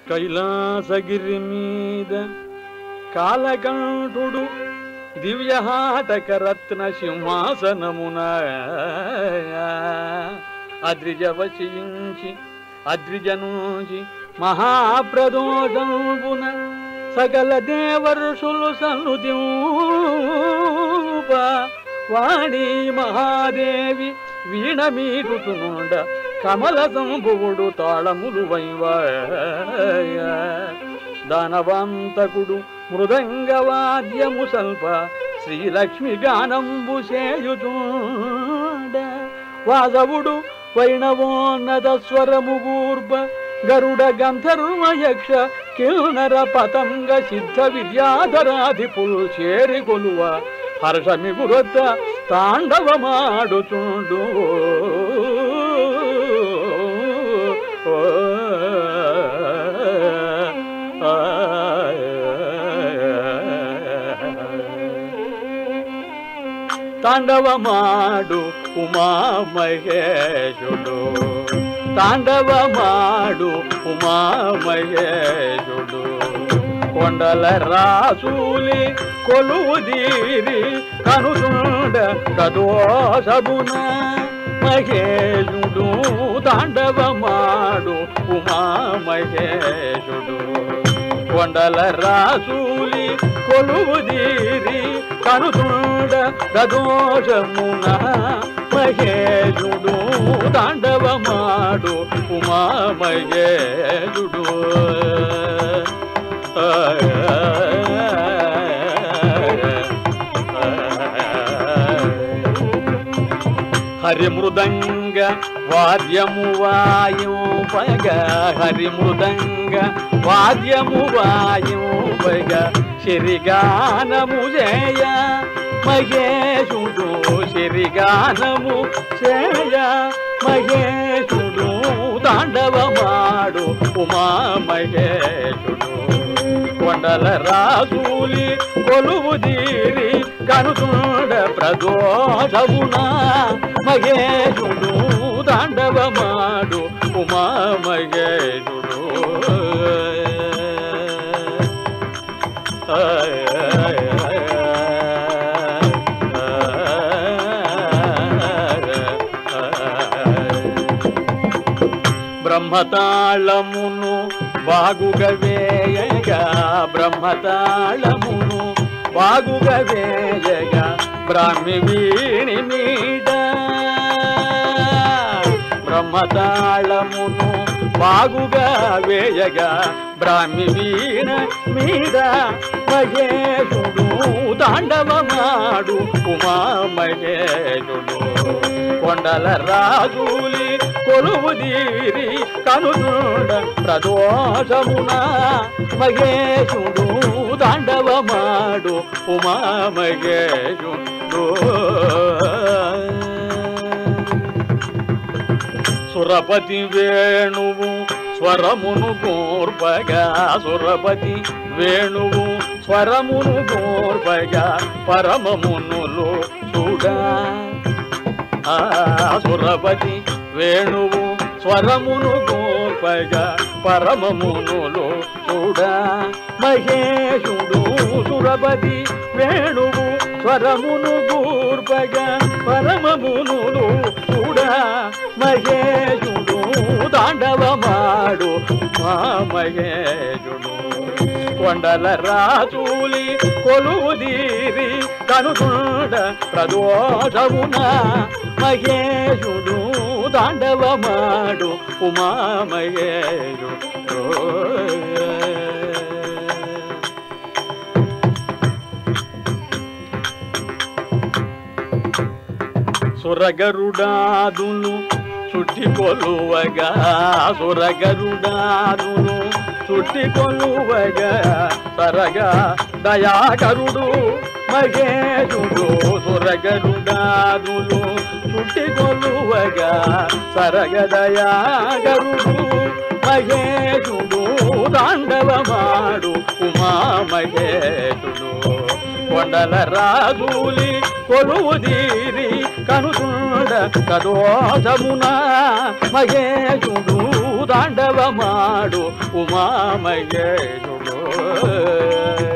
కైలాసగిరి మీద కాలకంఠుడు దివ్యహాటక రత్న సింహాసనమున అద్రిజ వశించి అద్రిజనుంచి మహాప్రదోషంబున సకల దేవర్షులు సన్నుదింప వాణి మహాదేవి వీణ మీటుతుండ కమల సంభువుడు తాళములు వైవాయ దానవంతకుడు మృదంగవాద్యము సల్ప శ్రీలక్ష్మి గానంబు చేయుతుండ వాసవుడు వైణవోన్నత స్వరము గూర్భ గరుడ గంధర్వ యక్ష కిల్నర పతంగ సిద్ధ విద్యాధరాధిపుల్ చేరి కొలువ హర్షమి గురొద్ద తాండవమాడుచుండు తాండవమాడు ఉమామహేశుడు తాండవమాడు ఉమామహేశుడు కొండల రాసూలి కొలువుదీరి కనుతుండ కదోసబున మహేశుడు తాండవమాడు ఉమామహేశుడు కొండల రాసూలి కొలువుదీరి కనుతుండ గదోషమున మహేశుడు తాండవమాడు ఉమామహేశుడు హరిమృదంగ వాద్యము వాయుపగ హరిమృదంగ వాద్యము వాయుపగ శరిగానము జయ మహేశుడు శరిగానము చేయ మహేశుడు తాండవమాడు ఉమా మహేశుడు కొండల రాసూలి కొలువు తీరి కనుతుండ ప్రదోషమున మహేశుడు తాండవమాడు ఉమా మహేశుడు బ్రహ్మతాళమును బాగుగా వేయగా బ్రహ్మతాళమును బాగుగా వేయగా బ్రాహ్మి వీణి మీద బ్రహ్మతాళమును బాగుగా వేయగా బ్రాహ్మి వీణ మీద మహేశుడు తాండవమాడు ఉమా మహేశుడు కొండల రాజులి కొలువు తీరి కనుతుండ ప్రదోషమున మహేశుడు తాండవమాడు ఉమా మహేశుడు సురపతి వేణువు స్వరమును గోర్పగా సురపతి వేణువు స్వరమును గోర్పగా పరమమునులో చూడా ఆ సురపతి వేణువు స్వరమును గోర్పగా పరమమునులో చూడా మహేశుడు సురపతి వేణువు స్వరమును గూర్పగా పరమమునులు చూడా మహేశుడు తాండవమాడు మా మహేశుడు కొండల రాజూలి కొలువుదీరి కనుతుండ ప్రదోషమున మహేశుడు తాండవమాడు ఉమా మహేశుడు సురగరుడాదును చుట్టి కొలువగా సురగరుడాదును చుట్టి కొలువగా సరగా దయాకరుడు మహేశుడు సురగరుడాదులు చుట్టి కొలువగా సరగ దయాకరుడు మహేశుడు తాండవమాడు ఉమా మహేశుడు కొండల రాజులి కొలువుదీరి కనుతుండ కదోషమున మహేశుడు ತಾಂಡವ ಮಾಡು ಉಮಾಮಹೇಶುಡು